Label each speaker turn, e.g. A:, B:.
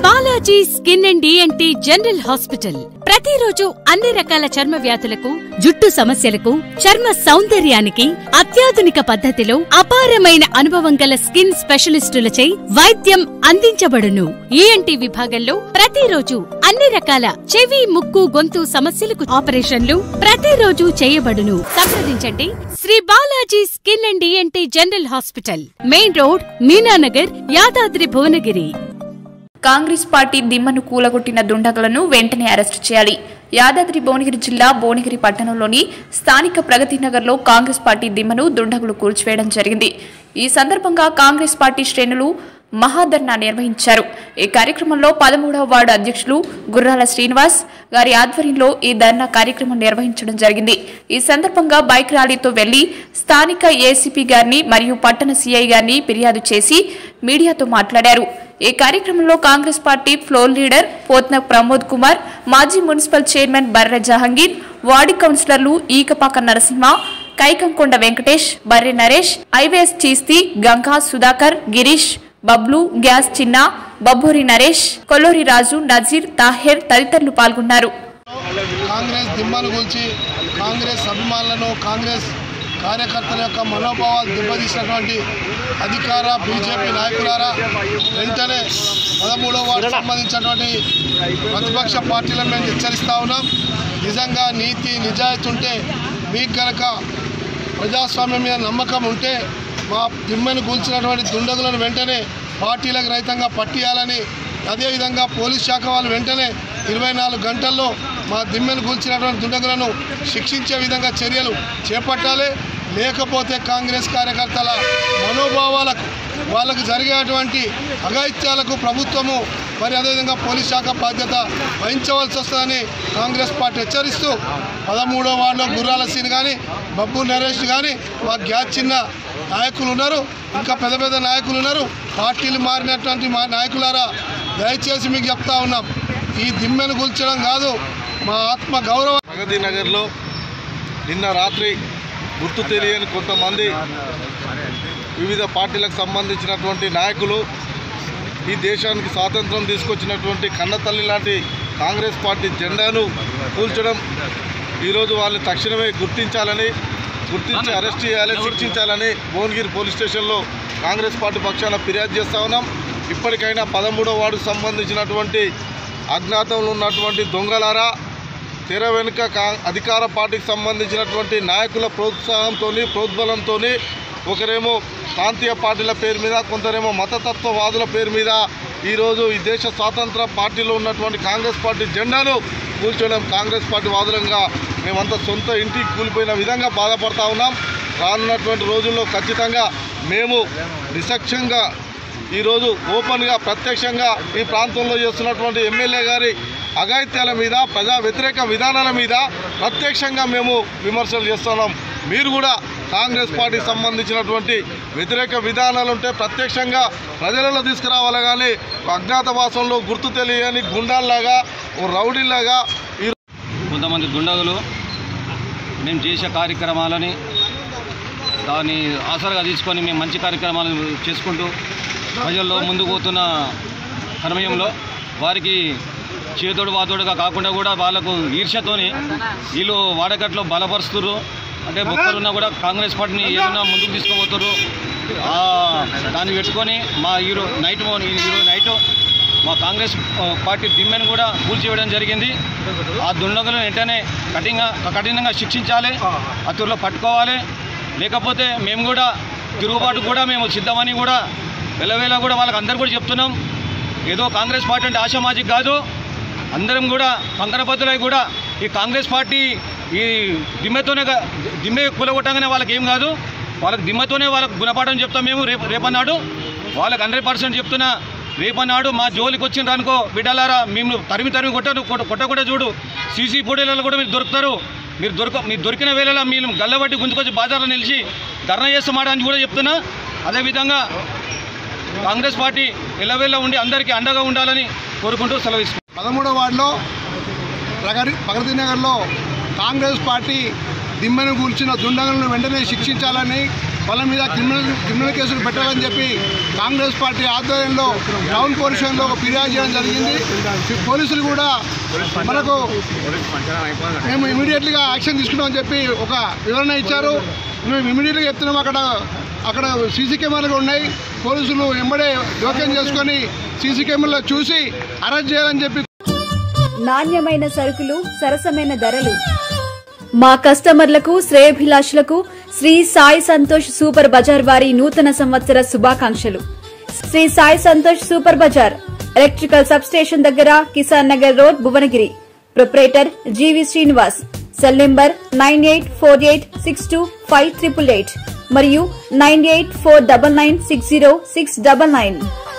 A: Balaji skin and ENT general hospital ప్రతిరోజు అన్ని రకాల చర్మ వ్యాధులకు జుట్టు సమస్యలకు చర్మ సౌందర్యానికి అత్యాధునిక పద్ధతిలో అపారమైన అనుభవం గల స్కిన్ స్పెషలిస్టులచే వైద్యం అందించబడును ఈఎన్టీ విభాగంలో ప్రతిరోజు అన్ని రకాల చెవి ముక్కు గొంతు సమస్యలకు ఆపరేషన్లు ప్రతిరోజు చేయబడును సంప్రదించండి Shri Balaji skin and ENT general hospital main road Meenanagar Yadadri Bhuvanagiri
B: Congress party దిమ్మను కూలగొట్టిన దుండగులను వెంటనే అరెస్టు చేయాలి యాదాద్రి భువనగిరి జిల్లా భువనగిరి పట్టణంలోని స్థానిక ప్రగతి నగర్లో కాంగ్రెస్ పార్టీ దిమ్మను దుండగులు కూల్చివేయడం జరిగింది ఈ సందర్భంగా కాంగ్రెస్ పార్టీ శ్రేణులు మహాధర్నా నిర్వహించారు ఈ కార్యక్రమంలో పదమూడవ వార్డు అధ్యక్షులు గుర్రాల శ్రీనివాస్ గారి ఆధ్వర్యంలో ఈ ధర్నా కార్యక్రమం నిర్వహించడం జరిగింది ఈ సందర్భంగా బైక్ ర్యాలీతో వెళ్లి స్థానిక ఏసీపీ గారిని మరియు పట్టణ సీఐ గారిని ఫిర్యాదు చేసి మీడియాతో మాట్లాడారు ఈ కార్యక్రమంలో Congress party floor leader Potna Pramod Kumar మాజీ మున్సిపల్ చైర్మన్ బర్రె జహంగీర్ వార్డు కౌన్సిలర్లు ఈకపాక నరసింహ కైకంకొండ వెంకటేష్ బర్రె నరేష్ ఐవేఎస్ చీస్తి గంగా సుధాకర్ గిరీష్ బబ్లు గ్యాస్ చిన్న బబ్బూరి నరేష్ కొల్లూరి రాజు నజీర్ తాహెర్ తదితరులు పాల్గొన్నారు
C: కాంగ్రెస్ దిమ్మను గురించి కాంగ్రెస్ అభిమానులను కాంగ్రెస్ కార్యకర్తల యొక్క మనోభావాలు దెబ్బతీసినటువంటి అధికార బీజేపీ నాయకులారా వెంటనే పదమూడవ వార్డు సంబంధించినటువంటి ప్రతిపక్ష పార్టీలను మేము హెచ్చరిస్తా ఉన్నాం నిజంగా నీతి నిజాయితీ ఉంటే మీకు కనుక ప్రజాస్వామ్యం మీద నమ్మకం ఉంటే మా దిమ్మను కూల్చినటువంటి దుండగులను వెంటనే పార్టీలకు రహితంగా పట్టియాలని అదేవిధంగా పోలీస్ శాఖ వాళ్ళు వెంటనే ఇరవై నాలుగు గంటల్లో మా దిమ్మెను కూల్చినటువంటి దుండగులను శిక్షించే విధంగా చర్యలు చేపట్టాలి లేకపోతే కాంగ్రెస్ కార్యకర్తల మనోభావాలకు వాళ్ళకు జరిగేటువంటి అఘాయిత్యాలకు ప్రభుత్వము మరి అదేవిధంగా పోలీస్ శాఖ బాధ్యత వహించవలసి వస్తుందని కాంగ్రెస్ పార్టీ హెచ్చరిస్తూ పదమూడో వార్డులో గుర్రాల సీన్ కానీ బబ్బు నరేష్ కానీ మా గ్యాస్ చిన్న నాయకులు ఉన్నారు ఇంకా పెద్ద పెద్ద నాయకులు ఉన్నారు పార్టీలు మారినటువంటి మా నాయకులారా దయచేసి మీకు చెప్తా ఉన్నాం ఈ దిమ్మెను కూల్చడం కాదు మా ఆత్మ గౌరవం
D: ప్రగతి నగర్లో నిన్న రాత్రి గుర్తు తెలియని కొంతమంది వివిధ పార్టీలకు సంబంధించినటువంటి నాయకులు ఈ దేశానికి స్వాతంత్రం తీసుకొచ్చినటువంటి కన్నతల్లి లాంటి కాంగ్రెస్ పార్టీ జెండాను కూల్చడం ఈరోజు వాళ్ళని తక్షణమే గుర్తించాలని గుర్తించి అరెస్ట్ చేయాలి శిక్షించాలని భువనగిరి పోలీస్ స్టేషన్లో కాంగ్రెస్ పార్టీ పక్షాన ఫిర్యాదు చేస్తా ఉన్నాం ఇప్పటికైనా పదమూడో వార్డుకు సంబంధించినటువంటి అజ్ఞాతంలో ఉన్నటువంటి దొంగలారా తెర వెనుక కా అధికార పార్టీకి సంబంధించినటువంటి నాయకుల ప్రోత్సాహంతో ప్రోద్బలంతో ఒకరేమో ప్రాంతీయ పార్టీల పేరు మీద కొందరేమో మతతత్వవాదుల పేరు మీద ఈరోజు ఈ దేశ స్వాతంత్ర పార్టీలో ఉన్నటువంటి కాంగ్రెస్ పార్టీ జెండాను కూల్చోవడం కాంగ్రెస్ పార్టీ వాదులంగా మేమంతా సొంత ఇంటికి కూలిపోయిన విధంగా బాధపడతా ఉన్నాం రానున్నటువంటి రోజుల్లో ఖచ్చితంగా మేము నిసక్షంగా ఈరోజు ఓపెన్గా ప్రత్యక్షంగా ఈ ప్రాంతంలో చేస్తున్నటువంటి ఎమ్మెల్యే గారి అఘాయిత్యాల మీద ప్రజా వ్యతిరేక విధానాల మీద ప్రత్యక్షంగా మేము విమర్శలు చేస్తున్నాం మీరు కూడా కాంగ్రెస్ పార్టీకి సంబంధించినటువంటి వ్యతిరేక విధానాలు ఉంటే ప్రత్యక్షంగా ప్రజలలో తీసుకురావాలి కానీ అజ్ఞాతవాసంలో గుర్తు తెలియని గుండాల్లాగా ఓ రౌడీలాగా ఈ
E: కొంతమంది దుండగులు మేము చేసే కార్యక్రమాలని దాన్ని ఆసరాగా తీసుకొని మేము మంచి కార్యక్రమాలు చేసుకుంటూ ప్రజల్లో ముందుకు పోతున్న సమయంలో వారికి చేతోడు వాతోడుగా కాకుండా కూడా వాళ్ళకు ఈర్ష్యతోని వీళ్ళు వాడకట్లో బలపరుస్తున్నారు అంటే ఒక్కరున్నా కూడా కాంగ్రెస్ పార్టీని ఏదైనా ముందుకు తీసుకుపోతారు ఆ, దాన్ని పెట్టుకొని మా ఈరో నైట్ ఈరో నైట్ మా కాంగ్రెస్ ఆ, పార్టీ దిమ్మెను కూడా కూల్చివేయడం జరిగింది ఆ దుండగులను వెంటనే కఠినంగా కఠినంగా శిక్షించాలి అతుల్లో పట్టుకోవాలి లేకపోతే మేము కూడా తిరుగుబాటు కూడా మేము సిద్ధమని కూడా వెలవేళ కూడా వాళ్ళకి అందరు కూడా చెప్తున్నాం ఏదో కాంగ్రెస్ పార్టీ అంటే ఆశామాజిక్ కాదు అందరం కూడా కంకణపత్రులై కూడా ఈ కాంగ్రెస్ పార్టీ ఈ దిమ్మెతోనే గా- దిమ్మె కూలగొట్టగానే వాళ్ళకి ఏం కాదు వాళ్ళకి దిమ్మతోనే వాళ్ళకి గుణపాఠం చెప్తాం మేము రేపు రేపన్నాడు వాళ్ళకి హండ్రెడ్ పర్సెంట్ చెప్తున్నా రేపన్నాడు మా జోలికి వచ్చిండ్రు అనుకో బిడ్డలారా మేము తరిమి తరిమి కొట్టను కొట్ట కొట్టకుండా చూడు సీసీ ఫోటోలలో కూడా మీరు దొరుకుతారు మీరు దొరక మీరు దొరికిన వేళలో మీరు గల్లబట్టి గుంజుకొచ్చి బాజార్లో నిలిచి ధర్నా చేస్తామని కూడా చెప్తున్నా అదేవిధంగా కాంగ్రెస్ పార్టీ ఎల్లవేళ ఉండి అందరికీ అండగా ఉండాలని కోరుకుంటూ సెలవు తీసుకుంటాను.
C: పదమూడవ వార్డులో ప్రగతి ప్రగతి నగర్లో కాంగ్రెస్ పార్టీ దిమ్మెను కూల్చిన దుండగులను వెంటనే శిక్షించాలని వాళ్ళ మీద క్రిమినల్ క్రిమినల్ కేసులు పెట్టాలని చెప్పి కాంగ్రెస్ పార్టీ ఆధ్వర్యంలో టౌన్ పోలీసులో ఒక ఫిర్యాదు చేయడం జరిగింది పోలీసులు కూడా మనకు మేము ఇమీడియట్లీగా యాక్షన్ తీసుకున్నామని చెప్పి ఒక వివరణ ఇచ్చారు మేము ఇమీడియట్గా చెప్తున్నాం అక్కడ అక్కడ సీసీ కెమెరాలు ఉన్నాయి పోలీసులు వెంబడే జోక్యం చేసుకొని సీసీ కెమెరాలో చూసి అరెస్ట్ చేయాలని చెప్పి
F: నాణ్యమైన సరుకులు సరసమైన ధరలు మా కస్టమర్లకు శ్రేయభిలాషులకు శ్రీ సాయి సంతోష్ సూపర్ బజార్ వారి నూతన సంవత్సర శుభాకాంక్షలు Shri Sai Santosh super Bazaar electrical sub station దగ్గర Kisan Nagar road Bhuvanagiri proprietor GV Srinivas cell number nine eight four eight six two five triple eight మరియు nine eight four double nine six zero six double nine